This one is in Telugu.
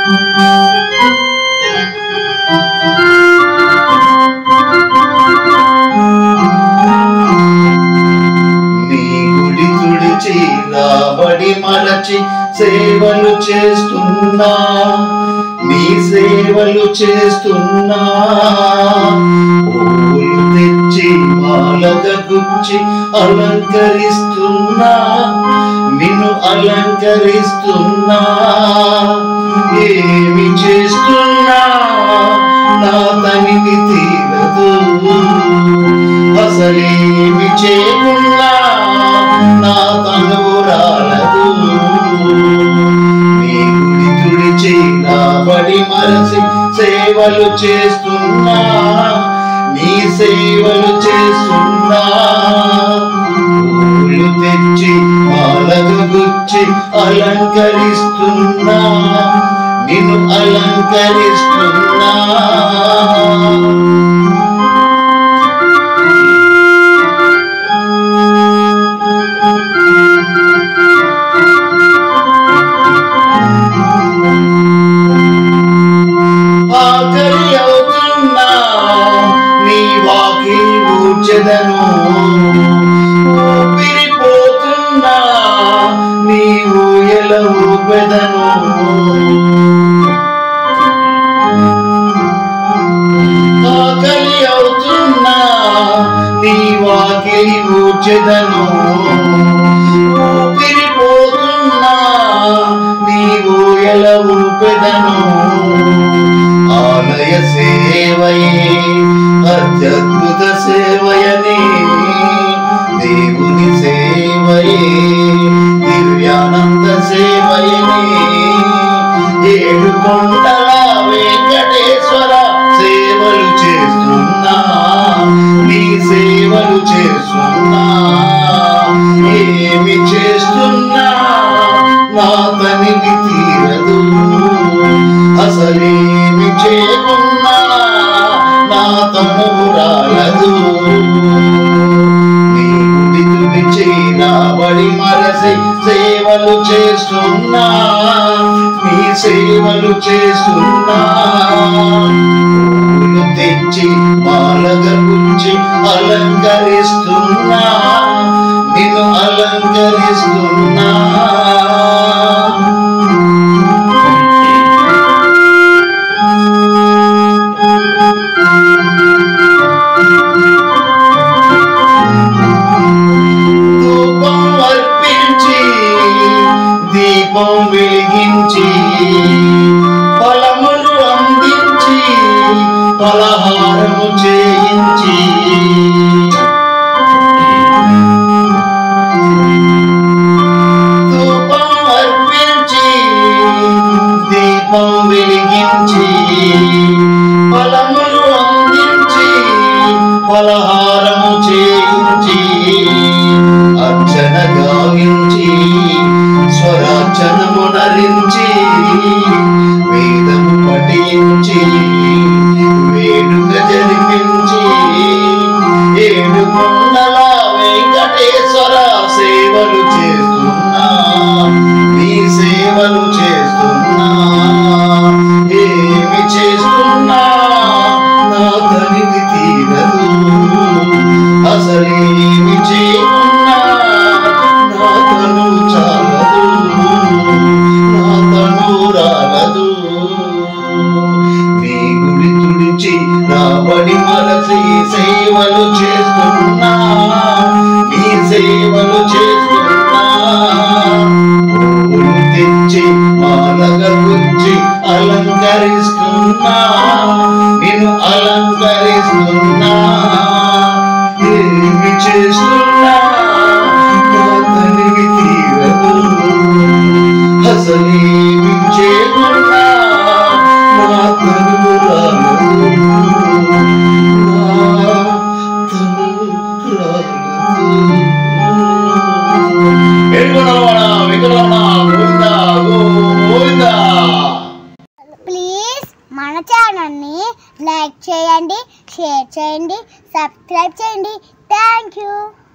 నీ గుడి తుడిచి రాబడి మరచి సేవలు చేస్తున్నా నీ సేవలు చేస్తున్నా పూలు తెచ్చి మాలగ గుచ్చి అలంకరిస్తున్నా నిన్ను అలంకరిస్తున్నా ఏమి చేస్తున్నా నా తనివి తీరదు అసలేమి చేయకున్నా నా తనువు రాలదు నీ గుడి తుడిచి రాబడి మరసి సేవలు చేస్తున్నా నీ సేవలు చేస్తున్నా పూలు తెచ్చి మాలకు గుచ్చి అలంకరిస్తున్నా నిన్ను అలంకరిస్తున్నా ఆకలి అవుతున్నా నీ వాకి ఊర్చెదను ఊపిరిపోతున్నా నీ ఊయల ఊపెదను ఆకలి అవుతున్నా నీ వాకి ఊర్చెదను ఊపిరిపోతున్నా నీ ఊయల ఊపెదను ఆలయ సేవయే అత్యద్భుత సేవయని దేవుని సేవయే దివ్యానంద సేవయని ఏడు కొండల వెంకటేశ్వర సేవలు చేస్తున్నా నీ సేవలు చేస్తున్నా ఏమి చేస్తున్నా నా తనివి తీరదు అసలేమి చేయకున్నా నా తనువు రాలదు నీ గుడి తుడిచి నా బడి మరసి సేవలు చేస్తున్నా నీ సేవలు చేస్తున్నా పూలు తెచ్చి మాలగ గుచ్చి అలంకరిస్తున్నా నిన్ను అలంకరిస్తున్నా ధూపం అర్పించి దీపం వెలిగించి ఫలములు అందించి పలహారము చేయించి ధూపం అర్పించి దీపం వెలిగించి ఫలములు అందించి పలహారము చేయించి అర్చన గావించి స్వరార్చనము నరించి వేదము పఠించి వేడుక జరిపించి ఏడు కొండల వెంకటేశ్వర సేవలు చేస్తున్నా నీ సేవలు చేస్తున్నా ఏమి చేస్తున్నా నా తనివి తీరదు అసలేమి చేయకున్నా నా తను చాలదు నా తను రాలదు నీ గుడి తుడిచి నా బడి మలసి సేవలు చేస్తున్నా నీ సేవలు చేస్తున్నా పూలు తెచ్చి మాలగ గుచ్చి అలంకరిస్తున్నా నేను అలంకరిస్తున్నా ఏమి చేస్తున్నా నా తనివి తీరదు అసలేమి చేయకున్నా నా తనువు రాలదు నా తనువు రాలదు వెంకటరమణ వెంకటరమణ గోవిందా గోవిందా ప్లీజ్ మన ఛానల్ని లైక్ చేయండి షేర్ చేయండి సబ్స్క్రైబ్ చేయండి థ్యాంక్ యూ